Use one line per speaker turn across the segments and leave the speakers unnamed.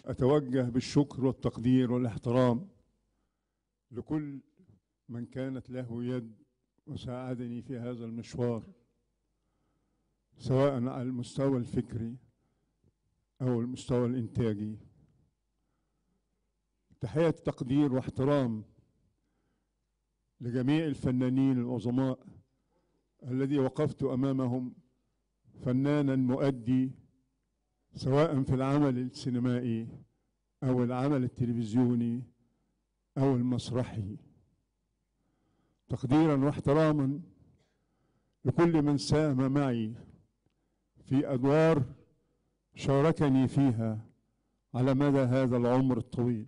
أتوجه بالشكر والتقدير والاحترام لكل من كانت له يد وساعدني في هذا المشوار سواء على المستوى الفكري أو المستوى الإنتاجي تحية تقدير واحترام لجميع الفنانين العظماء الذي وقفت أمامهم فنانا مؤدي سواء في العمل السينمائي أو العمل التلفزيوني أو المسرحي تقديرا واحتراما لكل من ساهم معي في أدوار شاركني فيها على مدى هذا العمر الطويل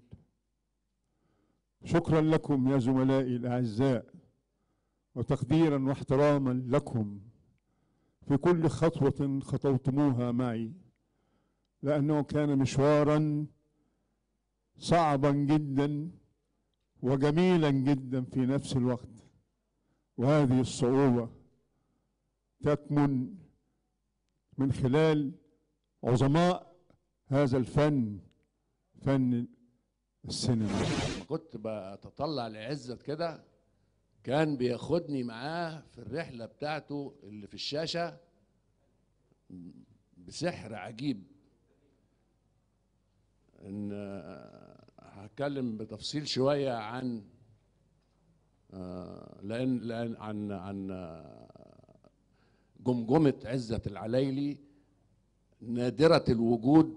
شكرا لكم يا زملائي الأعزاء وتقديرا واحتراما لكم في كل خطوة خطوتموها معي لأنه كان مشوارا صعبا جدا وجميلا جدا في نفس الوقت وهذه الصعوبة تكمن من خلال عظماء هذا الفن فن السينما
لما كنت بتطلع لعزت كده كان بياخدني معاه في الرحله بتاعته اللي في الشاشه بسحر عجيب ان آه، هتكلم بتفصيل شويه عن آه، لان لان عن عن آه، جمجمه عزت العلايلي نادره الوجود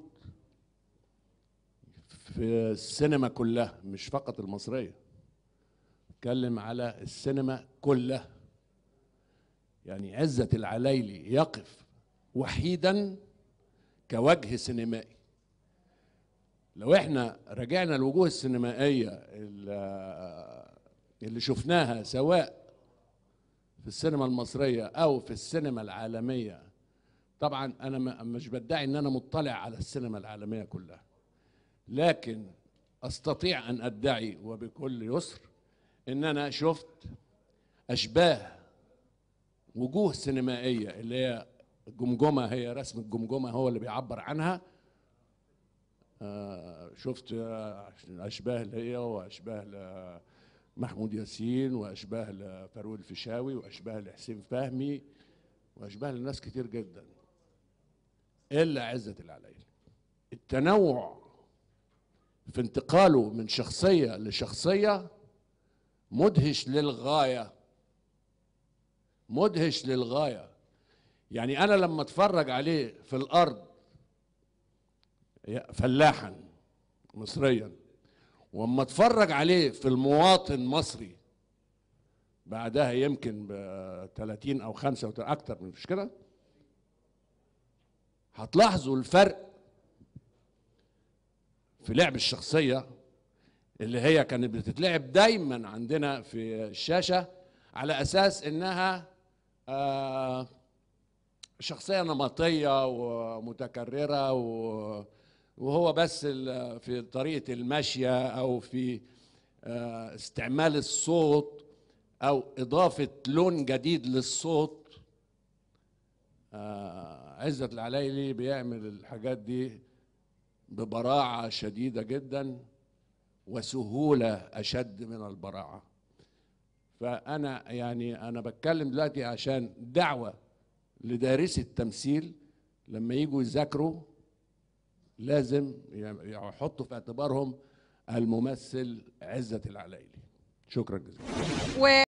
في السينما كلها مش فقط المصريه اتكلم على السينما كلها يعني عزت العلايلي يقف وحيدا كوجه سينمائي لو احنا رجعنا الوجوه السينمائيه اللي اللي شفناها سواء في السينما المصريه او في السينما العالميه طبعا انا ما- مش بدعي ان انا مطلع على السينما العالميه كلها لكن استطيع ان ادعي وبكل يسر ان انا شفت اشباه وجوه سينمائيه اللي هي الجمجمه هي رسم الجمجمه هو اللي بيعبر عنها آه، شفت آه، اشباه ليا واشباه لمحمود ياسين واشباه لفاروق الفيشاوي واشباه لحسين فهمي واشباه لناس كتير جدا الا عزت العلايلي التنوع في انتقاله من شخصيه لشخصيه مدهش للغايه مدهش للغايه يعني انا لما اتفرج عليه في الارض فلاحا مصريا واما اتفرج عليه في المواطن مصري بعدها يمكن ب 30 او 5 اكتر من مش كده هتلاحظوا الفرق في لعب الشخصيه اللي هي كانت بتتلعب دايما عندنا في الشاشه على اساس انها آه شخصيه نمطيه ومتكرره و وهو بس ال- في طريقه المشيه او في آه، استعمال الصوت او اضافه لون جديد للصوت آه، عزت العلايلي بيعمل الحاجات دي ببراعه شديده جدا وسهوله اشد من البراعه فانا يعني انا بتكلم دلوقتي عشان دعوه لدارسي التمثيل لما يجوا يذاكروا لازم يحطوا في اعتبارهم الممثل عزت العلايلي شكرا جزيلا
و